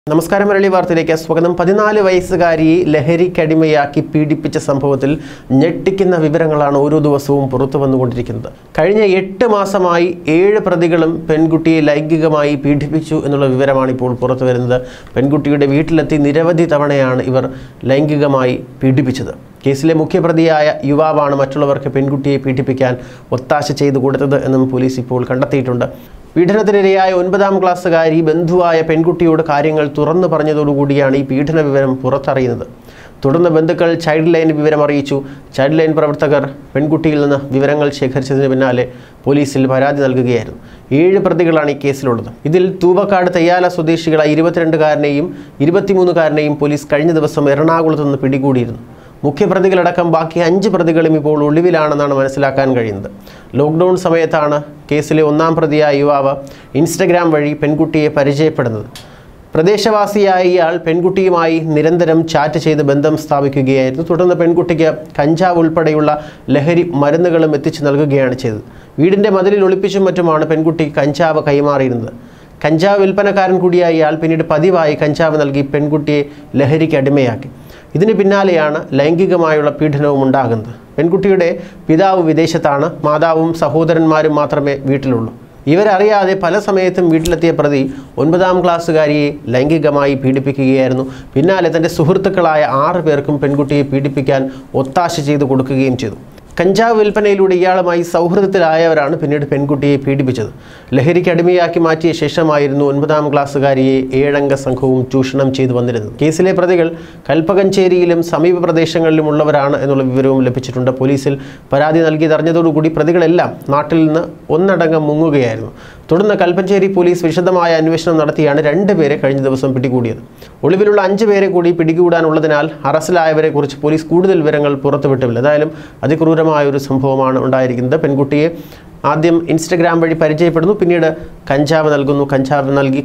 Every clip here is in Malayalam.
നമസ്കാരം മരളി വാർത്തയിലേക്ക് സ്വാഗതം പതിനാല് വയസ്സുകാരിയെ ലഹരിക്കടിമയാക്കി പീഡിപ്പിച്ച സംഭവത്തിൽ ഞെട്ടിക്കുന്ന വിവരങ്ങളാണ് ഓരോ ദിവസവും പുറത്തു വന്നുകൊണ്ടിരിക്കുന്നത് കഴിഞ്ഞ എട്ട് മാസമായി ഏഴ് പ്രതികളും പെൺകുട്ടിയെ ലൈംഗികമായി പീഡിപ്പിച്ചു എന്നുള്ള വിവരമാണ് ഇപ്പോൾ പുറത്തു വരുന്നത് പെൺകുട്ടിയുടെ വീട്ടിലെത്തി നിരവധി തവണയാണ് ഇവർ ലൈംഗികമായി പീഡിപ്പിച്ചത് കേസിലെ മുഖ്യപ്രതിയായ യുവാവാണ് മറ്റുള്ളവർക്ക് പെൺകുട്ടിയെ പീഡിപ്പിക്കാൻ ഒത്താശ ചെയ്തു കൊടുത്തത് എന്നും പോലീസ് ഇപ്പോൾ കണ്ടെത്തിയിട്ടുണ്ട് പീഡനത്തിനിരയായ ഒൻപതാം ക്ലാസ്സുകാരി ബന്ധുവായ പെൺകുട്ടിയോട് കാര്യങ്ങൾ തുറന്നു പറഞ്ഞതോടുകൂടിയാണ് ഈ പീഡന വിവരം പുറത്തറിയുന്നത് തുടർന്ന് ബന്ധുക്കൾ ചൈൽഡ് ലൈൻ വിവരം അറിയിച്ചു ചൈൽഡ് ലൈൻ പ്രവർത്തകർ പെൺകുട്ടിയിൽ നിന്ന് വിവരങ്ങൾ ശേഖരിച്ചതിന് പിന്നാലെ പോലീസിൽ പരാതി നൽകുകയായിരുന്നു ഏഴ് പ്രതികളാണ് ഈ കേസിലുള്ളത് ഇതിൽ തൂവക്കാട് തെയ്യാല സ്വദേശികളായ ഇരുപത്തിരണ്ടുകാരനെയും ഇരുപത്തിമൂന്നുകാരനെയും പോലീസ് കഴിഞ്ഞ ദിവസം എറണാകുളത്ത് നിന്ന് പിടികൂടിയിരുന്നു മുഖ്യപ്രതികളടക്കം ബാക്കി അഞ്ച് പ്രതികളും ഇപ്പോൾ ഒളിവിലാണെന്നാണ് മനസ്സിലാക്കാൻ കഴിയുന്നത് ലോക്ക്ഡൗൺ സമയത്താണ് കേസിലെ ഒന്നാം പ്രതിയായ യുവാവ് ഇൻസ്റ്റഗ്രാം വഴി പെൺകുട്ടിയെ പരിചയപ്പെടുന്നത് പ്രദേശവാസിയായ ഇയാൾ പെൺകുട്ടിയുമായി നിരന്തരം ചാറ്റ് ചെയ്ത് ബന്ധം സ്ഥാപിക്കുകയായിരുന്നു തുടർന്ന് പെൺകുട്ടിക്ക് കഞ്ചാവ് ഉൾപ്പെടെയുള്ള ലഹരി മരുന്നുകളും എത്തിച്ചു നൽകുകയാണ് ചെയ്തത് വീടിൻ്റെ മതിലിൽ ഒളിപ്പിച്ചും മറ്റുമാണ് പെൺകുട്ടി കഞ്ചാവ് കൈമാറിയിരുന്നത് കഞ്ചാവ് വിൽപ്പനക്കാരൻ കൂടിയായ ഇയാൾ പിന്നീട് പതിവായി കഞ്ചാവ് നൽകി പെൺകുട്ടിയെ ലഹരിക്ക് അടിമയാക്കി ഇതിന് പിന്നാലെയാണ് ലൈംഗികമായുള്ള പീഡനവും ഉണ്ടാകുന്നത് പെൺകുട്ടിയുടെ പിതാവ് വിദേശത്താണ് മാതാവും സഹോദരന്മാരും മാത്രമേ വീട്ടിലുള്ളൂ ഇവരറിയാതെ പല സമയത്തും വീട്ടിലെത്തിയ പ്രതി ഒൻപതാം ക്ലാസ്സുകാരിയെ ലൈംഗികമായി പീഡിപ്പിക്കുകയായിരുന്നു പിന്നാലെ തൻ്റെ സുഹൃത്തുക്കളായ ആറ് പേർക്കും പെൺകുട്ടിയെ പീഡിപ്പിക്കാൻ ഒത്താശ ചെയ്തു കൊടുക്കുകയും ചെയ്തു കഞ്ചാവ് വിൽപ്പനയിലൂടെ ഇയാളുമായി സൗഹൃദത്തിലായവരാണ് പിന്നീട് പെൺകുട്ടിയെ പീഡിപ്പിച്ചത് ലഹരിക്ക് അടിമയാക്കി മാറ്റിയ ശേഷമായിരുന്നു ഒൻപതാം ക്ലാസ്സുകാരിയെ ഏഴംഗ സംഘവും ചൂഷണം ചെയ്തു വന്നിരുന്നത് കേസിലെ പ്രതികൾ കൽപ്പകഞ്ചേരിയിലും സമീപ പ്രദേശങ്ങളിലും ഉള്ളവരാണ് എന്നുള്ള വിവരവും ലഭിച്ചിട്ടുണ്ട് പോലീസിൽ പരാതി നൽകിയതറിഞ്ഞതോടുകൂടി പ്രതികളെല്ലാം നാട്ടിൽ നിന്ന് ഒന്നടങ്കം മുങ്ങുകയായിരുന്നു തുടർന്ന് കൽപ്പഞ്ചേരി പോലീസ് വിശദമായ അന്വേഷണം നടത്തിയാണ് രണ്ടുപേരെ കഴിഞ്ഞ ദിവസം പിടികൂടിയത് ഒളിവിലുള്ള അഞ്ച് പേരെ കൂടി പിടികൂടാനുള്ളതിനാൽ അറസ്റ്റിലായവരെ കുറിച്ച് പോലീസ് കൂടുതൽ വിവരങ്ങൾ പുറത്തുവിട്ടില്ല ഏതായാലും അതിക്രൂരമായ ഒരു സംഭവമാണ് ഉണ്ടായിരിക്കുന്നത് പെൺകുട്ടിയെ ആദ്യം ഇൻസ്റ്റഗ്രാം വഴി പരിചയപ്പെടുന്നു പിന്നീട് കഞ്ചാവ് നൽകുന്നു കഞ്ചാവ് നൽകി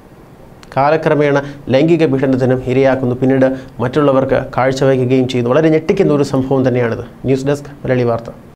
കാലക്രമേണ ലൈംഗിക പീഡനത്തിനും ഇരയാക്കുന്നു പിന്നീട് മറ്റുള്ളവർക്ക് കാഴ്ചവയ്ക്കുകയും ചെയ്യുന്നു വളരെ ഞെട്ടിക്കുന്ന ഒരു സംഭവം തന്നെയാണിത് ന്യൂസ് ഡെസ്ക് മലയാളി വാർത്ത